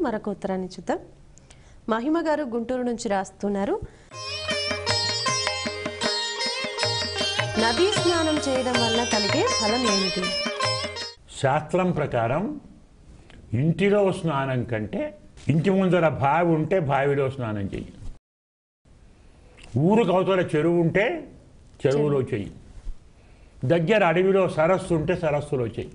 మరొక ఉత్తరాన్ని చూద్దాం మహిమ గారు గుంటూరు నుంచి రాస్తున్నారు నదీ స్నానం చేయడం వల్ల కలిగే ఫలం ఏమిటి శాస్త్రం ప్రకారం ఇంటిలో స్నానం కంటే ఇంటి ముందర బావి ఉంటే బావిలో స్నానం చెయ్యి ఊరుకు అవతల చెరువు ఉంటే చెరువులో చెయ్యి దగ్గర అడవిలో సరస్సు ఉంటే సరస్సులో చెయ్యి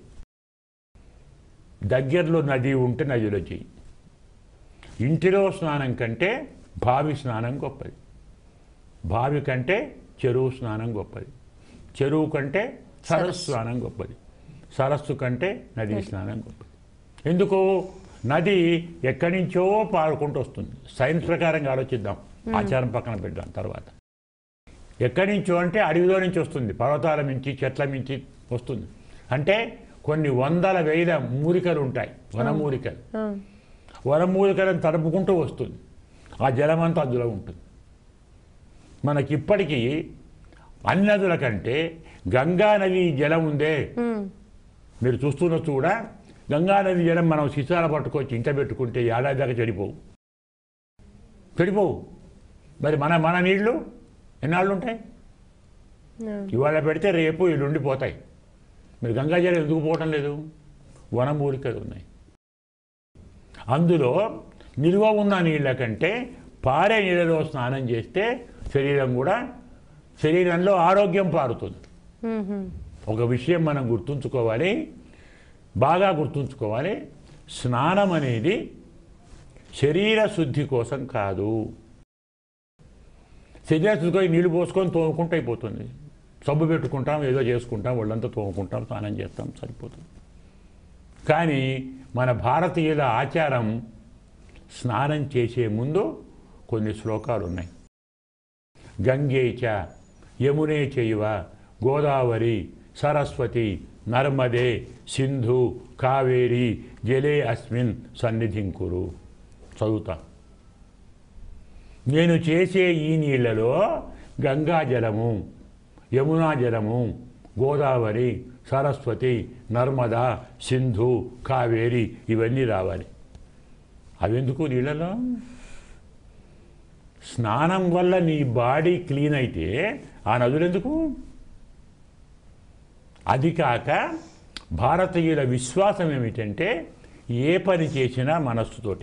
దగ్గరలో నది ఉంటే నదిలో చెయ్యి ఇంటిలో స్నానం కంటే బావి స్నానం గొప్పది బావి కంటే చెరువు స్నానం గొప్పది చెరువు కంటే సరస్సు స్నానం గొప్పది సరస్సు కంటే నది స్నానం గొప్పది ఎందుకు నది ఎక్కడి నుంచో పారుకుంటూ వస్తుంది సైన్స్ ప్రకారంగా ఆలోచిద్దాం ఆచారం పక్కన పెడదాం తర్వాత ఎక్కడి నుంచో అంటే అడవిలో నుంచి వస్తుంది పర్వతాల నుంచి చెట్ల నుంచి వస్తుంది అంటే కొన్ని వందల వేల మూలికలు ఉంటాయి వనమూలికలు ఆ, వనమూలికలను తడుపుకుంటూ వస్తుంది ఆ జలమంతా అందులో ఉంటుంది మనకిప్పటికీ అన్ని నదుల కంటే గంగా నది జలం ఉందే ఉమ్, మీరు చూస్తున్నట్టు కూడా గంగా నది జలం మనం సీసాల పట్టుకొచ్చి ఇంట పెట్టుకుంటే ఏడాది దాకా చెడిపోవు చెడిపోవు మరి మన మన నీళ్లు ఎన్నాళ్ళు ఉంటాయి ఆ, ఇవాళ పెడితే రేపు ఎల్లుండి పోతాయి మరి గంగా జలం ఎందుకు పోవటం లేదు వనమూలికలు ఉన్నాయి అందులో నిల్వ ఉన్న నీళ్ళ కంటే పారే నీళ్ళలో స్నానం చేస్తే శరీరం కూడా శరీరంలో ఆరోగ్యం పారుతుంది ఉమ్, ఉమ్, ఒక విషయం మనం గుర్తుంచుకోవాలి బాగా గుర్తుంచుకోవాలి స్నానం అనేది శరీర శుద్ధి కోసం కాదు శరీర శుద్ధికి నీళ్లు పోసుకొని తోముకుంటూ అయిపోతుంది సబ్బు పెట్టుకుంటాం ఏదో చేసుకుంటాం ఒళ్ళంతా తోముకుంటాం స్నానం చేస్తాం సరిపోతుంది కానీ మన భారతీయుల ఆచారం స్నానం చేసే ముందు కొన్ని శ్లోకాలు ఉన్నాయి గంగే చ యమునే చైవ గోదావరి సరస్వతి నర్మదే సింధు కావేరి జలే అస్మిన్ సన్నిధింకురు చదువుతా నేను చేసే ఈ నీళ్లలో గంగా జలము యమునా జలము గోదావరి సరస్వతి నర్మదా సింధు కావేరి ఇవన్నీ రావాలి అవెందుకు నీళ్ళలో స్నానం వల్ల నీ బాడీ క్లీన్ అయితే ఆ నదులు ఎందుకు అది కాక భారతీయుల విశ్వాసం ఏమిటంటే ఏ పని చేసినా మనస్సుతోటే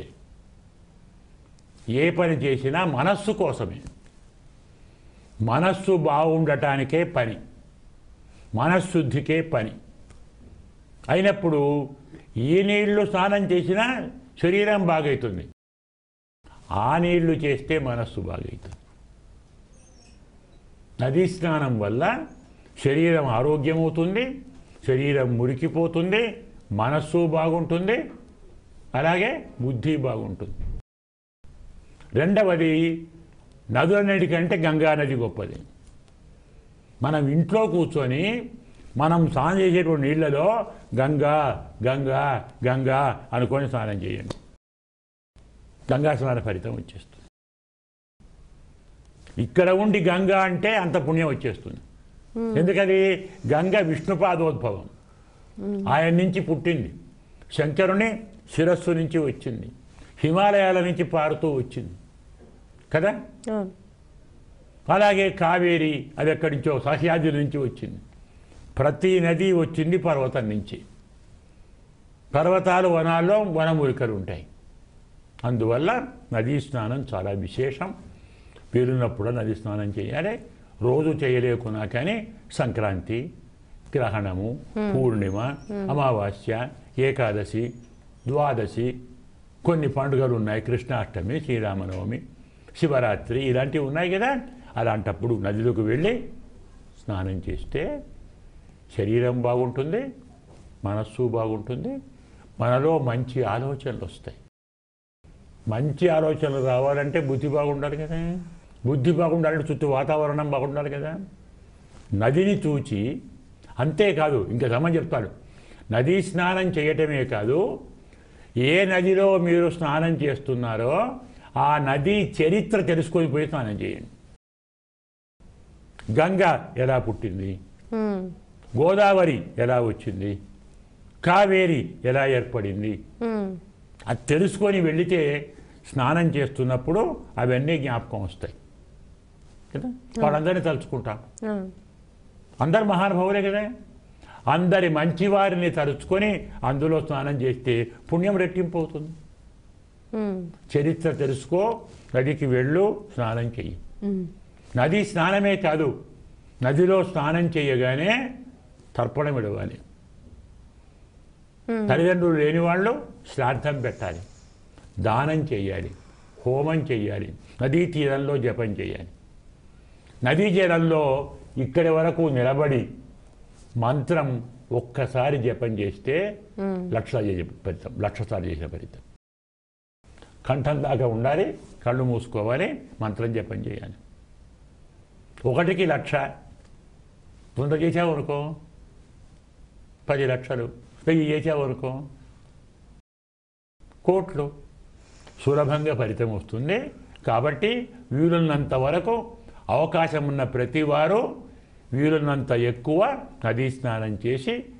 ఏ పని చేసినా మనస్సు కోసమే మనస్సు బాగుండటానికే పని మనశ్శుద్ధికే పని అయినప్పుడు ఏ నీళ్లు స్నానం చేసినా శరీరం బాగవుతుంది ఆ నీళ్లు చేస్తే మనస్సు బాగవుతుంది నదీ స్నానం వల్ల శరీరం ఆరోగ్యమవుతుంది శరీరం మురికిపోతుంది మనస్సు బాగుంటుంది అలాగే బుద్ధి బాగుంటుంది రెండవది నదులన్నిటికంటే గంగా నది గొప్పది మనం ఇంట్లో కూర్చొని మనం స్నానం చేసేటువంటి నీళ్ళలో గంగా గంగా గంగా అనుకొని స్నానం చేయండి గంగా స్నాన ఫలితం వచ్చేస్తుంది ఇక్కడ ఉండి గంగా అంటే అంత పుణ్యం వచ్చేస్తుంది ఎందుకది గంగ విష్ణుపాదోద్భవం ఆయన నుంచి పుట్టింది శంకరుని శిరస్సు నుంచి వచ్చింది హిమాలయాల నుంచి పారుతూ వచ్చింది కదా అవును అలాగే కావేరి అది ఎక్కడి నుంచో సహ్యాద్రి నుంచి వచ్చింది ప్రతి నది వచ్చింది పర్వతం నుంచి పర్వతాలు వనాల్లో వనమూలికలు ఉంటాయి అందువల్ల నదీ స్నానం చాలా విశేషం వీలున్నప్పుడు నది స్నానం చేయాలి రోజు చేయలేకున్నా కానీ సంక్రాంతి గ్రహణము పూర్ణిమ అమావాస్య ఏకాదశి ద్వాదశి కొన్ని పండుగలు ఉన్నాయి కృష్ణాష్టమి శ్రీరామనవమి శివరాత్రి ఇలాంటివి ఉన్నాయి కదా అలాంటప్పుడు నదిలోకి వెళ్ళి స్నానం చేస్తే శరీరం బాగుంటుంది మనస్సు బాగుంటుంది మనలో మంచి ఆలోచనలు వస్తాయి మంచి ఆలోచనలు రావాలంటే బుద్ధి బాగుండాలి కదా బుద్ధి బాగుండాలంటే చుట్టూ వాతావరణం బాగుండాలి కదా నదిని చూచి అంతేకాదు ఇంకా గమని చెప్తాడు నదీ స్నానం చేయటమే కాదు ఏ నదిలో మీరు స్నానం చేస్తున్నారో ఆ నది చరిత్ర తెలుసుకొని పోయి స్నానం చేయండి గంగ ఎలా పుట్టింది ఉమ్, గోదావరి ఎలా వచ్చింది కావేరి ఎలా ఏర్పడింది ఉమ్, అది తెలుసుకొని వెళితే స్నానం చేస్తున్నప్పుడు అవన్నీ జ్ఞాపకం వస్తాయి కదా వాళ్ళందరినీ తలుచుకుంటాం ఆ, అందరు మహానుభావులే కదా అందరి మంచివారిని తలుచుకొని అందులో స్నానం చేస్తే పుణ్యం రెట్టింపు అవుతుంది ఉమ్, చరిత్ర తెలుసుకో నదికి వెళ్ళు స్నానం చెయ్యి ఉమ్, నది స్నానమే కాదు నదిలో స్నానం చేయగానే తర్పణం ఇడవాలి ఉమ్, తల్లిదండ్రులు లేని వాళ్ళు శ్రాద్ధం పెట్టాలి దానం చేయాలి హోమం చేయాలి నదీ తీరంలో జపం చేయాలి నదీ తీరంలో ఇక్కడి వరకు నిలబడి మంత్రం ఒక్కసారి జపం చేస్తే ఉమ్, లక్ష చేసే ఫలితం లక్ష సార్లు చేసే ఫలితం కంఠం దాకా ఉండాలి కళ్ళు మూసుకోవాలి మంత్రం జపం చేయాలి ఒకటికి లక్ష వంద చేసావు అనుకో పది లక్షలు వెయ్యి చేసావు అనుకో కోట్లు సులభంగా ఫలితం వస్తుంది కాబట్టి వీలున్నంత వరకు అవకాశం ఉన్న ప్రతి వారు వీలున్నంత ఎక్కువ నదీ స్నానం చేసి